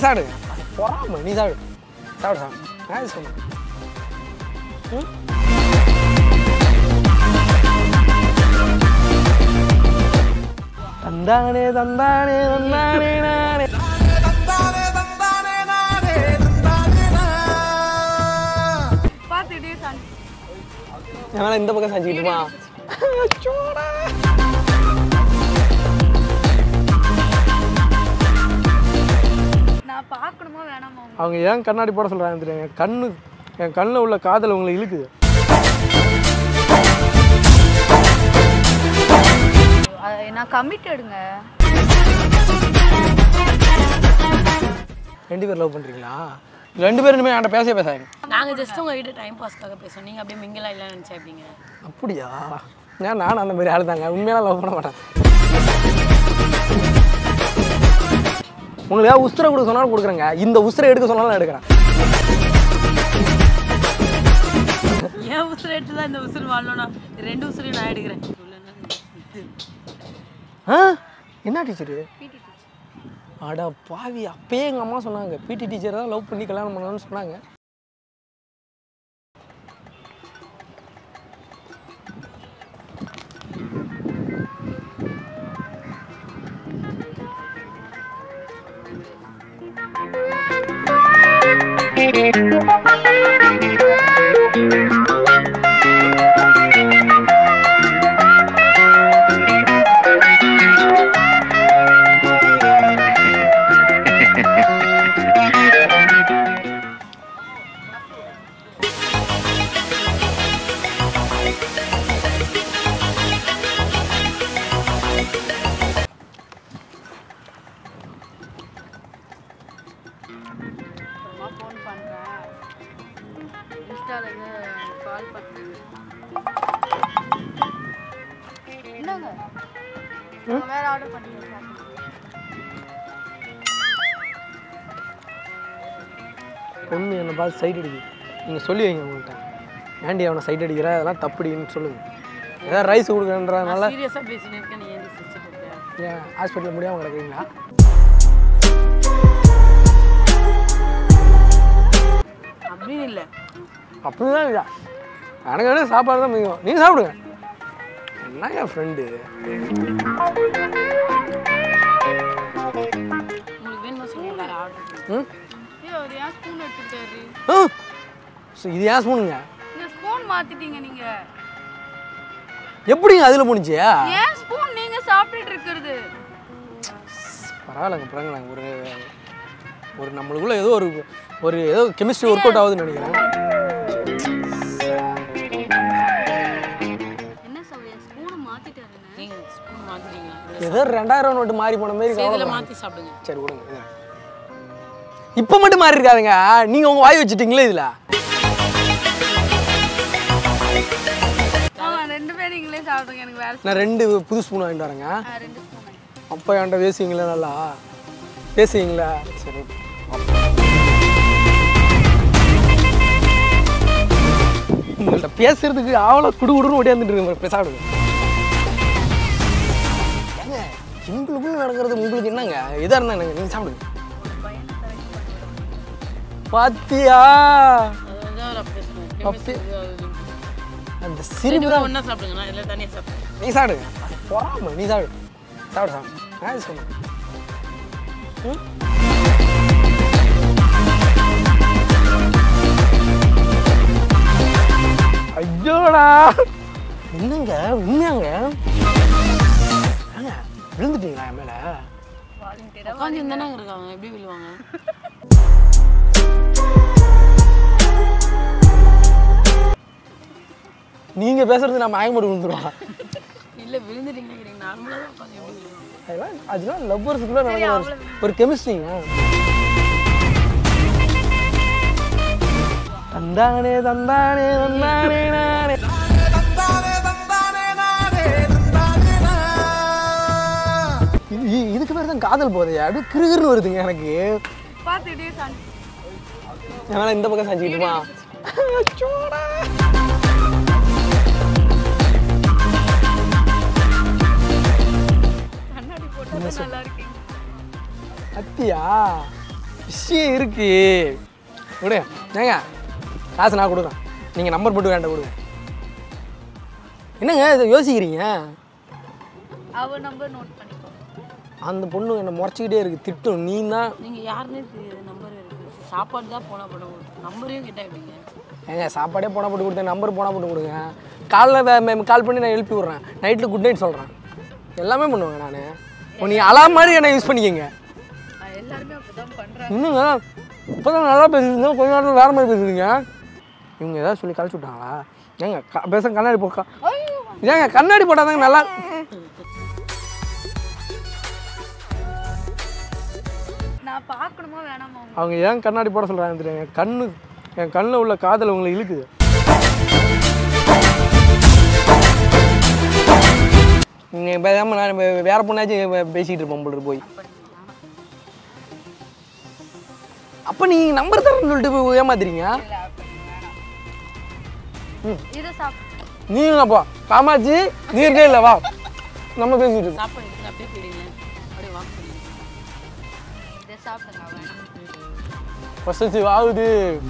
சாப்பிடுங்க பொறாம நீ சாப்பிடு சாப்பிடு சாப்பிடு நான் எது சொன்னேன் ம்? தந்தானே தந்தானே தந்தானே நானே பார்த்துட்டே சாங் என்னால இந்த பக்கம் சாஞ்சிக்கிட்டுமா நான் பார்க்கணுமா வேணாமா உங்களுக்கு? அவங்க ஏன் கண்ணாடி போட சொல்கிறாங்க தெரியும் என் கண்ணு என் கண்ணில் உள்ள காதல் உங்களை இழுக்குது அது நான் கமிட்டடுங்க ரெண்டு பேர் லவ் பண்ணுறீங்களா ரெண்டு பேரும் இனிமேல் என்கிட்ட பேசவே பேசாங்க நாங்க ஜஸ்ட் உங்ககிட்ட டைம் பாஸ்க்காக பேசுவோம் நீங்க அப்படியே மிங்கிலா இல்லைன்னு நினைச்சா எப்படிங்க அப்படியா ஏன் நானும் அந்த மாதிரி ஆள் தாங்க உண்மையாக லவ் பண்ண மாட்டேன் உங்களுக்கு ஏதாவது உசுரை கொடுக்க சொன்னாலும் கொடுக்குறேங்க இந்த உசுரை எடுக்க சொன்னாலும் நான் எடுக்கிறேன் ஏன் உசுறு எடுத்து தான் இந்த உசுறு வாழணும்னா ரெண்டு உசுரையும் நான் எடுக்கிறேன் ஆ என்ன டீச்சரு அட பாவி அப்பயே எங்கள் அம்மா சொன்னாங்க பிடி டீச்சர் தான் லவ் பண்ணி கல்யாணம் பண்ணணும்னு சொன்னாங்க அப்புறமா ஃபோன் பண்ணுறேன் இன்ஸ்டாலேருந்து கால் பண்ணுறேன் என்னங்க நான் வேறு ஆர்டர் பண்ணிக்கிறேன் பொண்ணு என்னை பார்த்து சைட் அடிக்குது நீங்கள் சொல்லி வைங்க உங்கள்கிட்ட ஏன்டி அவனை சைட் அடிக்கிற அதெல்லாம் தப்புடின்னு சொல்லுங்கள் ஏதாவது ரைஸ் கொடுக்குறேன்றதுனால சீரியஸா பேசினு இருக்கேன் நீ ஏன் சிரிச்சுட்டு இருக்க ஏன் ஹாஸ்பிட்டலில் முடியாமல் கிடக்குறீங்களா அப்படின்னு இல்லை அப்படிலாம் இல்லை எனக்கு வேணும் சாப்பாடு தான் முக்கியம் நீங்கள் சாப்பிடுங்க என்ன என் ஃப்ரெண்டு உங்களுக்கு வேணுமா சொல்லுங்க வேற ஆர்டர் ம் ஏய் அவர் ஏன் ஸ்பூன் எடுத்துட்டாரு ஆ ஸோ இது ஏன் ஸ்பூனுங்க இந்த ஸ்பூன் மாத்திட்டீங்க நீங்க எப்படிங்க அதில் போணுச்சு ஏன் ஸ்பூன் நீங்க சாப்பிட்டுட்டு இருக்கிறது பரவாயில்லைங்க பரவாயில்லைங்க ஒரு ஒரு நம்மளுக்குள்ள ஏதோ ஒரு ஒரு ஏதோ கெமிஸ்ட்ரி ஒர்க் அவுட் ஆகுதுன்னு நினைக்கிறேன் என்ன சௌரியா ஸ்பூனை மாத்திட்டாருன்னு நீங்க ஸ்பூன் மாத்திட்டீங்களா ஏதோ ரெண்டாயிரம் நோட்டு மாறி போன மாதிரி இதுல கவலைப்படாதீங்க. மாத்தி சாப்பிடுங்க சரி விடுங்க விடுங்க. இப்போ மட்டும் மாறி இருக்காதுங்க நீங்கள் உங்கள் வாய் வச்சுட்டீங்களே இதில் ஆமா ரெண்டு பேரும் நீங்களே சாப்பிடுங்க எனக்கு வேற நான் ரெண்டு புது ஸ்பூன் வாங்கிட்டு வரேங்க ஆ, ரெண்டு ஸ்பூன் அப்போ என்கிட்ட பேசுவீங்களா நல்லா பேசுவீங்களா சரி உங்கள்கிட்ட பேசுறதுக்கு ஆவலை குடு குடுன்னு ஓடியாந்துட்டு இருக்கு பேசாடுங்க ஏங்க எங்களுக்குள்ள நடக்கிறது உங்களுக்கு என்னங்க இதாக இருந்தா என்னங்க நீங்கள் சாப்பிடுங்க பாத்தியா அதாவது அவர் அப்படி சொன்னார் அப்படி- Chemistry அது- அந்த ரெண்டு சிரிப்பு பேரும் தான் ஒண்ணா சாப்பிடுங்க நான் எல்லாம் தனியா சாப்பிடுங்க நீ சாப்பிடுங்க பொறாம நீ சாப்பிடு சாப்பிடு சாப்பிடு நான் எது சொன்னேன் ம்? ஐயோடா என்னங்க உண்மையாங்க ஏங்க, விழுந்துட்டீங்களா என் மேல உட்காந்து இருந்தானே இருக்காங்க எப்படி விழுவாங்க நீங்க பேசுறது நான் மயங்க போட்டு விழுந்துருவா இல்ல விழுந்துட்டீங்க நார்மலா தான் உட்காந்து எப்படி விழுவாங்க அதெல்லாம் அதெல்லாம் லவ்வர்ஸுக்குள்ள நடக்கிற ஒரு- ஒரு கெமிஸ்ட்ரிங்க தந்தானே தந்தானே தந்தானே நானே இது இ- இதுக்கு பேர் தான் காதல் போதையா அப்படியே கிருகிருன்னு வருதுங்க எனக்கு பார்த்துட்டே சாங் என்னால இந்த பக்கம் சாஞ்சிக்கிட்டுமா கண்ணாடி போட்டா நல்லா இருக்கீங்க அத்தியா இஷ். விஷயம் இருக்கு விடுங்க ஏங்க காசு நான் கொடுக்குறேன் நீங்கள் நம்பர் போட்டு வேண்டாம் கொடுங்க என்னங்க இதை யோசிக்கிறீங்க அவ நம்பர் நோட் பண்ணிக்கோ அந்த பொண்ணு என்னை முறைச்சிக்கிட்டே இருக்கு திட்டும் நீ தான் நீங்கள் யாருன்னே தெரியாது நம்பர் இருக்குது சாப்பாடு தான் போனால் பண்ண நம்பரையும் கிட்ட எப்படிங்க ஏங்க சாப்பாடே போனால் போட்டு கொடுத்தேன் நம்பர் போனால் போட்டு கொடுங்க காலைல கால் பண்ணி நான் எழுப்பி விட்றேன் நைட்டில் குட் நைட் சொல்கிறேன் எல்லாமே பண்ணுவேங்க நான் நீ அலாம் மாதிரி என்ன யூஸ் பண்ணிக்கங்க அஹ் எல்லாருமே அப்படிதான் பண்றாங்க இன்னுங்க இப்போ தான் நல்லா பேசுறீங்க கொஞ்ச நேரத்தில் வேறு மாதிரி பேசுறீங்க இவங்க ஏதாவது சொல்லி கழிச்சு விட்டாங்களா ஏங்க க- பேச கண்ணாடி போக்கா ஏங்க கண்ணாடி போட்டால் தாங்க நல்லா நான் பார்க்கணுமா வேணாமா உங்க அவங்க ஏன் கண்ணாடி போட சொல்கிறாங்க தெரியுங்க கண்ணு என் கண்ணில் உள்ள காதல் உங்களை இழுக்குது நீங்கள் பேசாமல் நான் வே- வேற பொண்ணாச்சும் வே- பேசிக்கிட்டு இருப்போம் போல இருக்கு போய் அப்போ நீங்கள் நம்பர் தரேன்னு சொல்லிட்டு போய் ஏமாத்துறீங்க இல்ல அப்படி வேணாம் இதை சாப்பிட்டு நீ என்னப்பா காமாச்சி நீ இருக்கே இல்லை வா நம்ம பேசிக்கிட்டு இருக்கோம் சாப்பாடு எடுத்துட்டு அப்படியே போயிடுங்க அப்படியே வாங்க சொல்லுங்க இதை சாப்பிடுங்க வேணாம் பொசசிவ் ஆகுது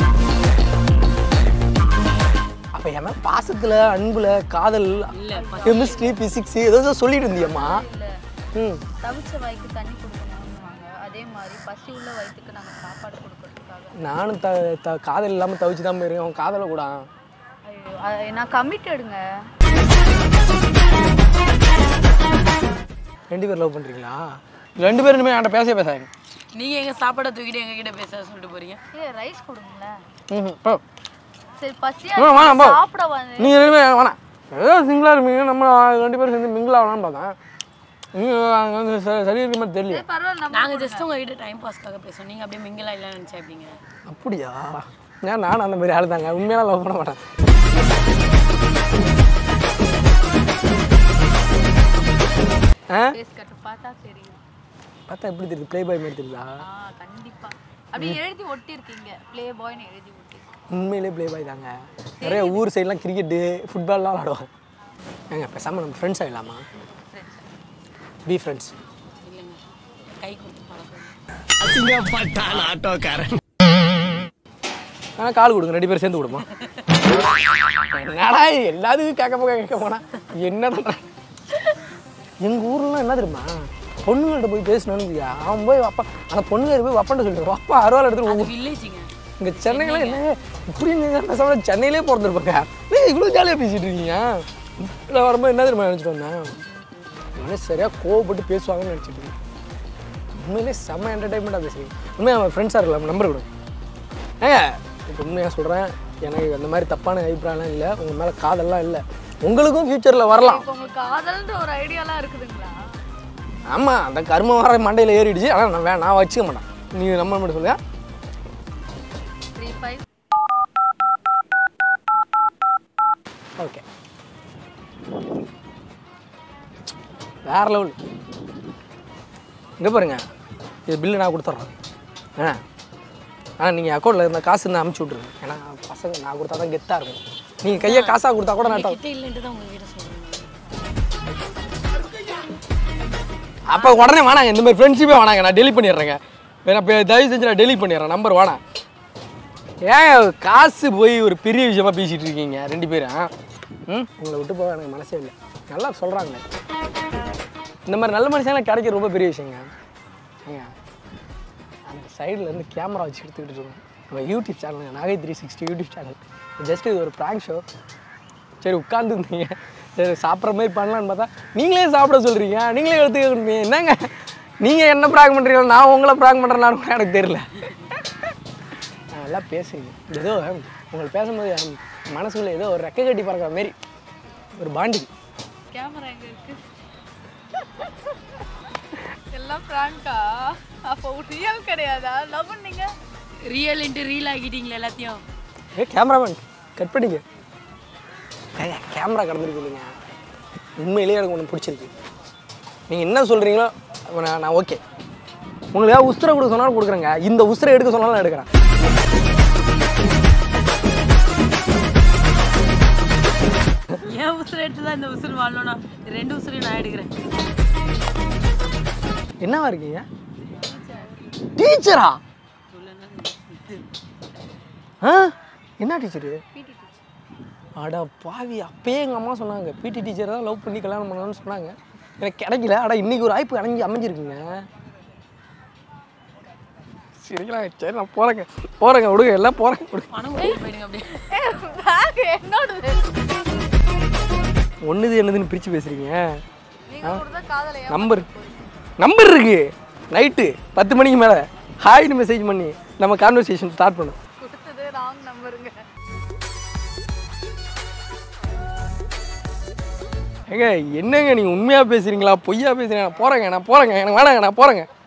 அப்போ என்ன பாசத்தில் அன்பில் காதல் இல்லை கெமிஸ்ட்ரி ஃபிசிக்ஸ் ஏதோ சொல்லிட்டு இருந்தியம்மா இல்ல ம் தவிச்ச வாய்க்கு தண்ணி கொடுக்கணும்னுவாங்க அதே மாதிரி பசி உள்ள வயிற்றுக்கு நாங்க சாப்பாடு கொடுக்கறதுக்காக நானும் த த காதல் இல்லாமல் தவிச்சு தான் போயிருக்கேன் அவன் காதலை கூட ஐயோ அது- நான் கமிட்டடுங்க ரெண்டு பேர் லவ் பண்ணுறீங்களா ரெண்டு பேரும் இனிமேல் என்கிட்ட பேசவே பேசாங்க நீங்கள் எங்கள் சாப்பாடை தூக்கிட்டு எங்ககிட்ட பேச சொல்லிட்டு போகிறீங்க ஏ ரைஸ் கொடுங்களேன் ம் போ சரி பசியா வேணாம், வேணாம், போ. இருக்கு, சாப்பிட வந்து நீங்கள் ரெண்டு பேரும் வேணாம் ஏதோ சிங்கிளாக இருப்பீங்க நம்ம ரெண்டு பேரும் சேர்ந்து மிங்கிள் ஆகலாம்னு பார்த்தேன் நீங்கள் அங்கே வந்து ச- சரி இருக்க மாதிரி தெரியல சரி, பரவாயில்ல நம்ம நாங்கள் ஜஸ்ட் உங்ககிட்ட டைம் பாஸ்க்காக பேசுவோம் நீங்கள் அப்படியே மிங்கிலா இல்லைன்னு நினச்சா எப்படிங்க அப்படியா ஏன் நானும் அந்த மாதிரி ஆள் தாங்க உண்மையாக லவ் பண்ண மாட்டேன் ஆ ஃபேஸ் கட்டு பார்த்தா தெரியும் பார்த்தா எப்படி தெரியுது ப்ளே பாய் மாதிரி தெரியுதா ஆ கண்டிப்பா அப்படி எழுதி ஒட்டி இருக்கீங்க ப்ளே பாய்னு எழுதி ஒட்டி உண்மையிலே ப்ளே பாய் தாங்க நிறைய ஊர் சைட்லாம் கிரிக்கெட்டு ஃபுட்பால்லாம் விளாடுவோம் ஏங்க பேசாமல் நம்ம ஃப்ரெண்ட்ஸ் ஆகிடலாமா பி ஃப்ரெண்ட்ஸ் இல்லைங்க கை கொடுத்து பழக்கம் அசிங்கப்பட்டான் ஆட்டோக்காரன் ஆனால் கால் கொடுங்க ரெண்டு பேரும் சேர்ந்து கொடுமா என்னடா எல்லாத்துக்கும் கேட்க போக கேட்க போனா என்ன பண்ணுறேன் எங்கள் ஊர்லாம் என்ன தெரியுமா பொண்ணுங்கள்ட்ட போய் பேசணும்னு வச்சுக்க, அவன் போய் அப்பா அந்த பொண்ணுங்க போய் வப்பான்ட்டு சொல்லிடுவான் அப்பா அறுவாள் எடுத்துட்டு அது வில்லேஜுங்க இங்கே சென்னையில் என்னங்க இப்படி நீங்கள் பேசாமல் சென்னையிலே பிறந்திருப்பாங்க நீங்கள் இவ்வளோ ஜாலியாக பேசிகிட்டு இருக்கீங்க இல்லை வரும்போது என்ன தெரியுமா நினச்சிட்டு வந்தேன் உடனே சரியாக கோவப்பட்டு பேசுவாங்கன்னு நினச்சிட்டு இருக்கேன் உண்மையிலே செம்ம என்டர்டைன்மெண்ட்டாக பேசுறீங்க உண்மையாக அவன் ஃப்ரெண்ட்ஸாக இருக்கலாம் நம்பர் கொடுங்க ஏங்க இப்போ உண்மையாக சொல்கிறேன் எனக்கு அந்த மாதிரி தப்பான அபிப்பிராயம்லாம் இல்லை உங்கள் மேலே காதல்லாம் இல்லை உங்களுக்கும் ஃப்யூச்சரில் வரலாம் இப்போ உங்களுக்கு காதல்ன்ற ஒரு ஐடியாலாம் இருக்குதுங்களா ஆமாம் அந்த கர்மம் வர மண்டையில் ஏறிடுச்சு ஆனால் நான் வே நான் வச்சுக்க மாட்டேன் நீங்கள் நம்ப மட்டும் சொல்லுங்க த்ரீ ஃபைவ் ஓகே வேற லெவல் இங்கே பாருங்க இது பில்லு நான் கொடுத்துட்றேன் ஆ ஆனால் நீங்கள் அக்கௌண்ட்டில் இருந்த காசு இருந்தால் அமுச்சு விட்ருங்க ஏன்னா பசங்க நான் கொடுத்தா தான் கெத்தாக இருக்கும் நீங்கள் கையை காசாக கொடுத்தா கூட நான் கிட்ட இல்லைன்ட்டு தான் உங்ககிட்ட சொல்கிறேன் அப்போ உடனே வேணாங்க இந்த மாதிரி ஃப்ரெண்ட்ஷிப்பே வேணாங்க நான் டெலிட் பண்ணிடுறேங்க வேணா இப்போ தயவு செஞ்சு நான் டெலிட் பண்ணிடுறேன் நம்பர் வேணாம் ஏன் காசு போய் ஒரு பெரிய விஷயமா பேசிகிட்டு இருக்கீங்க ரெண்டு பேரும் ஆ? ம் உங்களை விட்டு போக எனக்கு மனசே இல்லை நல்லா சொல்கிறாங்களே இந்த மாதிரி நல்ல மனுஷங்களாம் கிடைக்க ரொம்ப பெரிய விஷயங்க ஏங்க அந்த சைடில் இருந்து கேமரா வச்சு எடுத்துக்கிட்டு இருக்கோம் நம்ம YouTube channel Nagai three sixty YouTube channel just இது ஒரு ப்ராங்க் ஷோ சரி உட்காந்துருந்தீங்க சரி சாப்பிட்ற மாதிரி பண்ணலான்னு பார்த்தா நீங்களே சாப்பிட சொல்கிறீங்க நீங்களே எடுத்துக்கிட்டு என்னங்க நீங்கள் என்ன ப்ராங்க் பண்ணுறீங்க நான் உங்களை ப்ராங்க் பண்ணுறேன்னு கூட எனக்கு தெரியல நான் நல்லா பேசுறீங்க ஏதோ உங்களுக்கு பேசும்போது என் மனசுக்குள்ள ஏதோ ஒரு ரெக்கை கட்டி பறக்கிற மாதிரி ஒரு பாண்டிங் கேமரா எங்க இருக்கு எல்லாம் பிராங்கா அப்போ ரியல் கிடையாதா லவ் பண்ணீங்க ரியல் இன்ட்டு ரீல் ஆக்கிட்டீங்களா எல்லாத்தையும் ஏ கேமராமேன் கட் பண்ணிங்க ஏங்க கேமரா கடந்துருக்குதுங்க உண்மையிலேயே எனக்கு ஒன்று பிடிச்சிருக்கு நீங்கள் என்ன சொல்கிறீங்களோ நான் நான் ஓகே உங்களுக்கு ஏதாவது உசுரை கொடுக்க சொன்னாலும் கொடுக்குறேங்க இந்த உசுரை எடுக்க சொன்னாலும் நான் எடுக்கிறேன் ஏன் உசுறு எடுத்து தான் இந்த உசுறு வாழணும்னா ரெண்டு உசுரையும் நான் எடுக்கிறேன் என்னவா இருக்கீங்க டீச்சரா சொல்லுண்ணா ஆ என்ன டீச்சரு பிடி டீச்சர் அட பாவி அப்பயே எங்கள் அம்மா சொன்னாங்க பிடி டீச்சர் தான் லவ் பண்ணி கல்யாணம் பண்ணணும்னு சொன்னாங்க எனக்கு கிடைக்கல அட இன்னைக்கு ஒரு வாய்ப்பு அடைஞ்சு அமைஞ்சிருக்குங்க சரிங்களா சரி நான் போகிறேங்க போகிறேங்க விடுங்க எல்லாம் போகிறேன் விடுங்க பணம் கொடுத்து போயிடுங்க அப்படியே பேக் என்னோடது ஒன்றுது என்னதுன்னு பிரித்து பேசுகிறீங்க நீங்க கொடுத்த காதலை நம்பர் நம்பர் இருக்கு நைட்டு பத்து மணிக்கு மேலே ஹாய்னு மெசேஜ் பண்ணி நம்ம கான்வர்சேஷன் ஸ்டார்ட் பண்ணோம் கொடுத்தது ராங் நம்பருங்க ஏங்க என்னங்க நீங்கள் உண்மையாக பேசுகிறீங்களா பொய்யா பேசுகிறீங்க நான் போகிறேங்க நான் போகிறேங்க எனக்கு வேணாங்க நான் போகிறேங்க